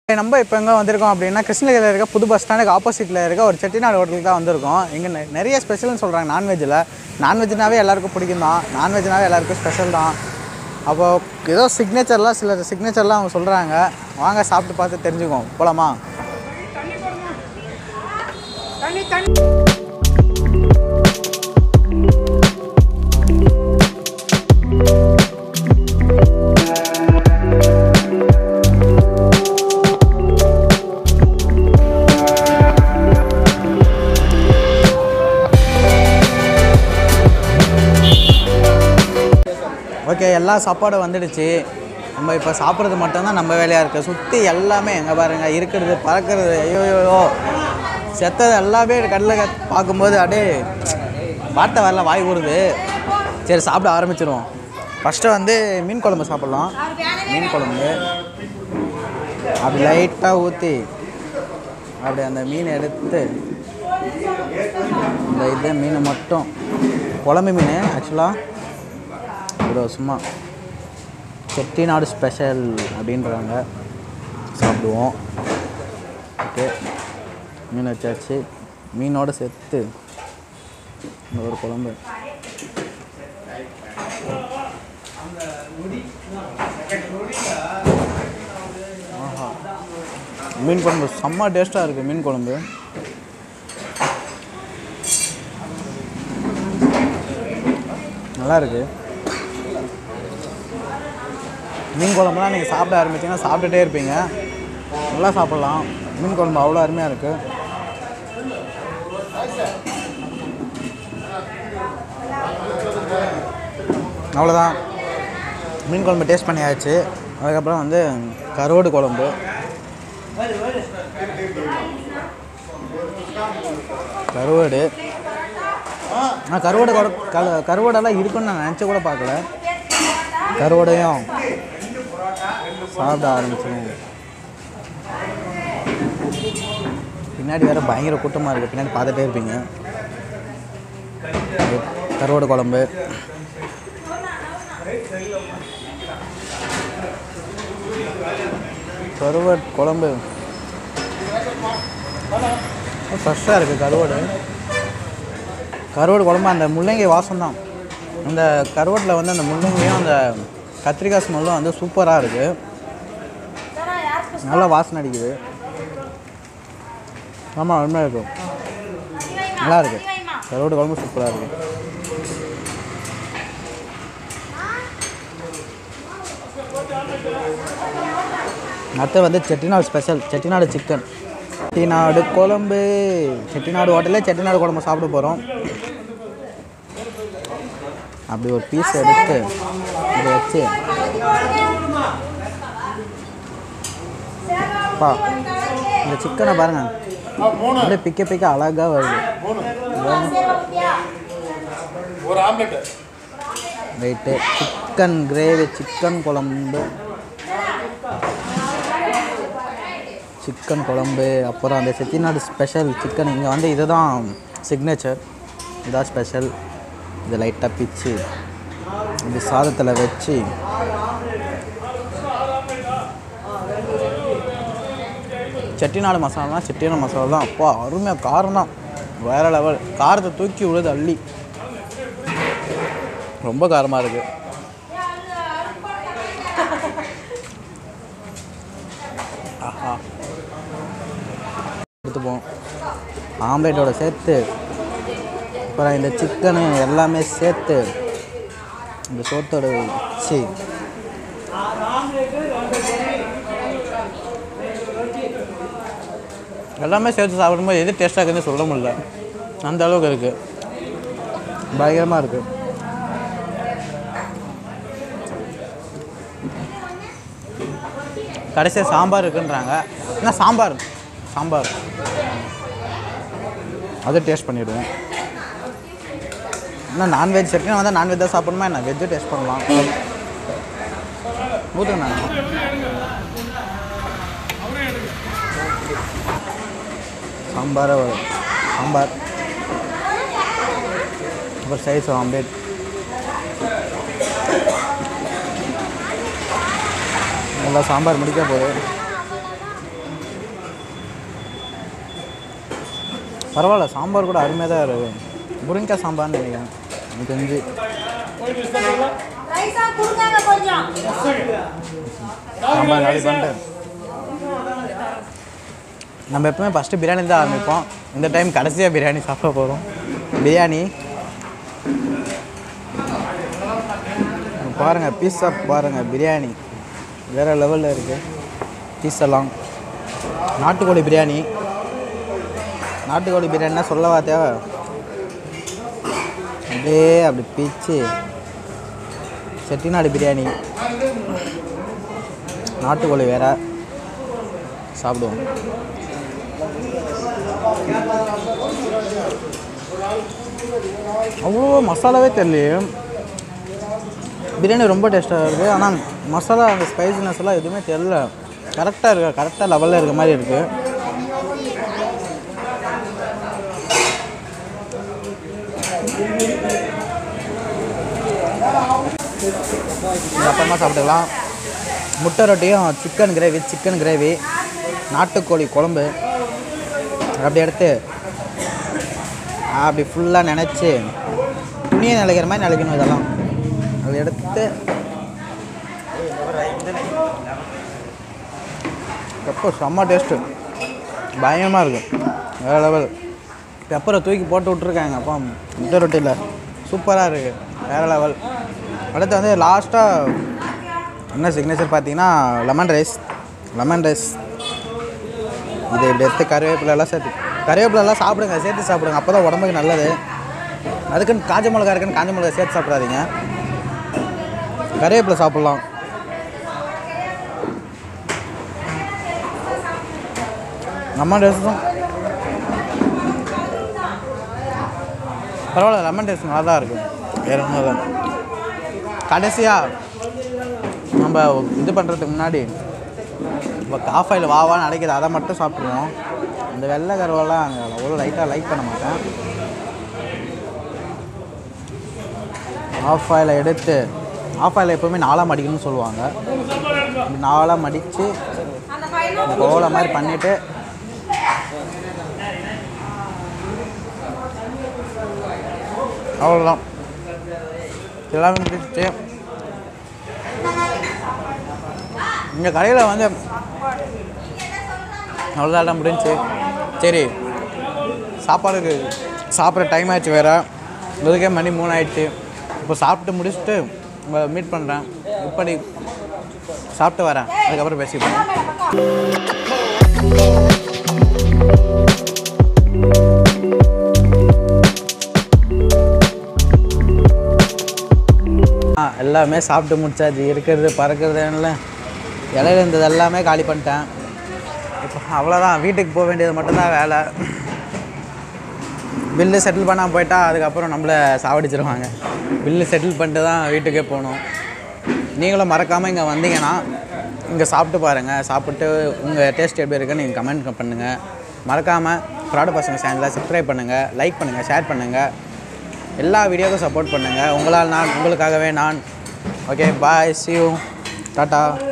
நம்ம இப்போ எங்கே வந்திருக்கோம் அப்படின்னா கிருஷ்ணகிரியில் இருக்க புது பஸ் ஸ்டாண்டுக்கு ஆப்போசிட்டில் இருக்க ஒரு செட்டிநாடு ஹோட்டலுக்கு தான் வந்திருக்கோம் இங்கே நெ- நிறைய ஸ்பெஷல்னு சொல்கிறாங்க நான்வெஜ்ஜில் நான்வெஜ்னாவே எல்லாருக்கும் பிடிக்கும் தான் நான்வெஜ்னாவே எல்லாருக்கும் ஸ்பெஷல் தான் அப்போ ஏதோ சிக்னேச்சர்லாம் சில சிக்னேச்சர்லாம் அவங்க சொல்கிறாங்க வாங்க சாப்பிட்டு பார்த்து தெரிஞ்சுக்குவோம் போலாமா ஓகே எல்லா சாப்பாடும் வந்துடுச்சு நம்ம இப்போ சாப்பிட்றது மட்டும்தான் நம்ம வேலையாக இருக்குது சுற்றி எல்லாமே எங்கே பாருங்க இருக்கிறது பறக்கிறது ஐயோயோ செத்தது எல்லாமே கடலில் பார்க்கும்போது அப்படியே வார்த்தை வரல வாய் ஊறுது சரி சாப்பிட ஆரம்பிச்சிருவோம் ஃபஸ்ட்டு வந்து மீன் குழம்பு சாப்பிட்லாம் மீன் குழம்பு அப்படி லைட்டாக ஊற்றி அப்படி அந்த மீன் எடுத்து இந்த இது மீன் மட்டும் குழம்பு மீன் ஆக்சுவலாக ஒரு சும்மா செட்டிநாடு ஸ்பெஷல் அப்படின்றாங்க சாப்பிடுவோம் ஓகே மீன் வச்சாச்சு மீனோடு சேர்த்து இந்த ஒரு குழம்பு ஆஹா மீன் குழம்பு செம்ம டேஸ்ட்டாக இருக்குது மீன் குழம்பு நல்லா இருக்குது மீன் குழம்புலாம் நீங்கள் சாப்பிட ஆரம்பிச்சிங்கன்னா சாப்பிட்டுட்டே இருப்பீங்க நல்லா சாப்பிட்லாம் மீன் குழம்பு அவ்வளோ அருமையாக இருக்குது அவ்வளோதான் மீன் குழம்பு டேஸ்ட் பண்ணியாச்சு அதுக்கப்புறம் வந்து கருவாடு குழம்பு கருவாடு ஆ கருவாடு குழ கரு கருவாடெல்லாம் இருக்குன்னு நான் நினச்சி கூட பார்க்கல கருவாடையும் சாப்பிட ஆரம்பிச்சிடும் பின்னாடி வேற பயங்கர கூட்டமாக இருக்குது பின்னாடி பார்த்துட்டே இருப்பீங்க கருவாடு குழம்பு கருவாடு குழம்பு ஃப்ரெஷ்ஷாக இருக்குது கருவாடு கருவாடு குழம்பு அந்த முள்ளங்கி வாசம் தான் அந்த கருவாட்டில் வந்து அந்த முள்ளங்கியும் அந்த கத்திரிக்காய் ஸ்மெல்லும் வந்து சூப்பராக இருக்குது நல்லா வாசனை அடிக்குது ஆமாம் அருமையாக இருக்கும் நல்லா இருக்கு கருவாடு குழம்பு சூப்பராக இருக்குது அடுத்து வந்து செட்டிநாடு ஸ்பெஷல் செட்டிநாடு சிக்கன் செட்டிநாடு குழம்பு செட்டிநாடு ஹோட்டலில் செட்டிநாடு குழம்பு சாப்பிட போகிறோம் அப்படி ஒரு பீஸ் எடுத்து இதை வச்சு பா இந்த சிக்கனை பாருங்க அப்படியே பிக்க பிக்க அழகாக வருது ஒரு omelette right chicken gravy chicken குழம்பு சிக்கன் குழம்பு அப்புறம் அந்த செட்டிநாடு ஸ்பெஷல் சிக்கன் இங்கே வந்து இதுதான் சிக்னேச்சர் இதான் ஸ்பெஷல் இதை லைட்டாக பிச்சு இது சாதத்தில் வச்சு செட்டிநாடு மசாலா செட்டிநாடு மசாலா தான் அப்பா அருமையாக காரம் தான் வேறு லெவல் காரத்தை தூக்கி விடுது அள்ளி ரொம்ப காரமாக இருக்குது ஆஹா எடுத்துப்போம் ஆம்லேட்டோட சேர்த்து அப்புறம் இந்த சிக்கனு எல்லாமே சேர்த்து இந்த சோத்தோட வச்சு எல்லாமே சேர்த்து சாப்பிடும்போது எது டேஸ்ட்டாக இருக்குதுன்னு சொல்ல முடியல அந்த அளவுக்கு இருக்குது பயங்கரமாக இருக்குது கடைசியாக சாம்பார் இருக்குன்றாங்க என்ன சாம்பார் சாம்பார் அதை டேஸ்ட் பண்ணிவிடுவோம் இன்னும் நான்வெஜ் செட்டினா வந்தால் நான்வெஜ் தான் சாப்பிடணுமா என்ன வெஜ்ஜும் டேஸ்ட் பண்ணலாம் ஊற்றுங்க நான் சாம்பார் சாம்பார் அப்புறம் சைஸ் ஆம்லேட் நல்லா சாம்பார் முடிக்க போகுது பரவாயில்ல சாம்பார் கூட அருமையாக தான் இருக்குது முருங்கைக்காய் சாம்பார்னு நினைக்கிறேன் எனக்கு தெரிஞ்சு ரைஸா கொடுங்க கொஞ்சம் சாம்பார் காலி பண்ணிட்டு நம்ம எப்பவுமே ஃபஸ்ட்டு பிரியாணி தான் ஆரம்பிப்போம் இந்த டைம் கடைசியாக பிரியாணி சாப்பிட போகிறோம் பிரியாணி பாருங்கள் பீஸா பாருங்கள் பிரியாணி வேறு லெவலில் இருக்குது பீஸ் எல்லாம் நாட்டுக்கோழி பிரியாணி நாட்டுக்கோழி பிரியாணினா சொல்லவா தேவை அப்படியே அப்படி பிச்சு செட்டிநாடு பிரியாணி நாட்டுக்கோழி வேற சாப்பிடுவோம் அவ்வளோ மசாலாவே தெரியலையே பிரியாணி ரொம்ப டேஸ்ட்டாக இருக்குது ஆனால் மசாலா அந்த ஸ்பைசினஸ் எல்லாம் எதுவுமே தெரியல கரெக்டாக இருக்கு கரெக்டாக லெவலில் இருக்க மாதிரி இருக்குது இது அப்புறமா சாப்பிட்டுக்கலாம் முட்டை ரொட்டியும் சிக்கன் கிரேவி சிக்கன் கிரேவி நாட்டுக்கோழி குழம்பு அப்படி எடுத்து அப்படி ஃபுல்லாக நினச்சி துணியை நினைக்கிற மாதிரி நினைக்கணும் இதெல்லாம் அதை எடுத்து எப்போ செம்ம டேஸ்ட்டு பயங்கரமாக இருக்கும் வேறு லெவல் பெப்பரை தூக்கி போட்டு விட்ருக்காங்க அப்பா முட்டை ரொட்டியில் சூப்பராக இருக்குது வேறு லெவல் அடுத்து வந்து லாஸ்ட்டாக என்ன சிக்னேச்சர் பார்த்தீங்கன்னா லெமன் ரைஸ் லெமன் ரைஸ் இது இப்படி எடுத்து கருவேப்பிலெல்லாம் சேர்த்து கருவேப்பிலெல்லாம் சாப்பிடுங்க சேர்த்து சாப்பிடுங்க அப்போ தான் உடம்புக்கு நல்லது அதுக்குன்னு காஞ்ச மிளகா இருக்குன்னு காஞ்ச மிளகா சேர்த்து சாப்பிட்றாதீங்க கருவேப்பிலை சாப்பிட்லாம் லெமன் ரைஸும் பரவாயில்ல லெமன் ரைஸ் நல்லா தான் இருக்குது வேறு ஒன்றும் இல்லை கடைசியாக நம்ம இது பண்ணுறதுக்கு முன்னாடி இப்போ காஃபையில் வாவான்னு அடைக்கிது அதை மட்டும் சாப்பிட்ருவோம் இந்த வெள்ளை கருவெல்லாம் அங்கே அவ்வளோ லைட்டாக லைக் பண்ண மாட்டேன் ஆஃப் ஆயில் எடுத்து ஆஃப் ஆயில் எப்போவுமே நாலாக மடிக்கணும்னு சொல்லுவாங்க இப்படி நாலாக மடித்து அந்த பையனும் கோலை மாதிரி பண்ணிவிட்டு அவ்வளோதான் எல்லாமே முடிச்சிச்சு இந்த கடையில் வந்து அவ்வளோதான் முடிஞ்சுச்சு சரி சாப்பாடுக்கு சாப்பிட்ற டைம் ஆயிடுச்சு வேறு இதுக்கே மணி மூணு ஆயிடுச்சு இப்போ சாப்பிட்டு முடிச்சுட்டு உங்களை மீட் பண்ணுறேன் இப்படி சாப்பிட்டு வரேன் அதுக்கப்புறம் பேசிப்போம் ஆ எல்லாமே சாப்பிட்டு முடிச்சாச்சு இருக்கிறது பறக்கிறது இல்லை இலையில இருந்தது எல்லாமே காலி பண்ணிட்டேன் இப்போ அவ்வளோதான் வீட்டுக்கு போக வேண்டியது மட்டும்தான் வேலை பில்லு செட்டில் பண்ணாமல் போயிட்டா அதுக்கப்புறம் நம்மளை சாவடிச்சிருவாங்க பில்லு செட்டில் பண்ணிட்டு தான் வீட்டுக்கே போகணும் நீங்களும் மறக்காமல் இங்கே வந்தீங்கன்னா இங்கே சாப்பிட்டு பாருங்கள் சாப்பிட்டு உங்கள் டேஸ்ட் எப்படி இருக்குன்னு நீங்கள் கமெண்ட் பண்ணுங்கள் மறக்காமல் ப்ராடு பசங்க சேனலை சப்ஸ்கிரைப் பண்ணுங்கள் லைக் பண்ணுங்கள் ஷேர் பண்ணுங்கள் எல்லா வீடியோவுக்கும் சப்போர்ட் பண்ணுங்கள் உங்களால் நான் உங்களுக்காகவே நான் okay bye see you tata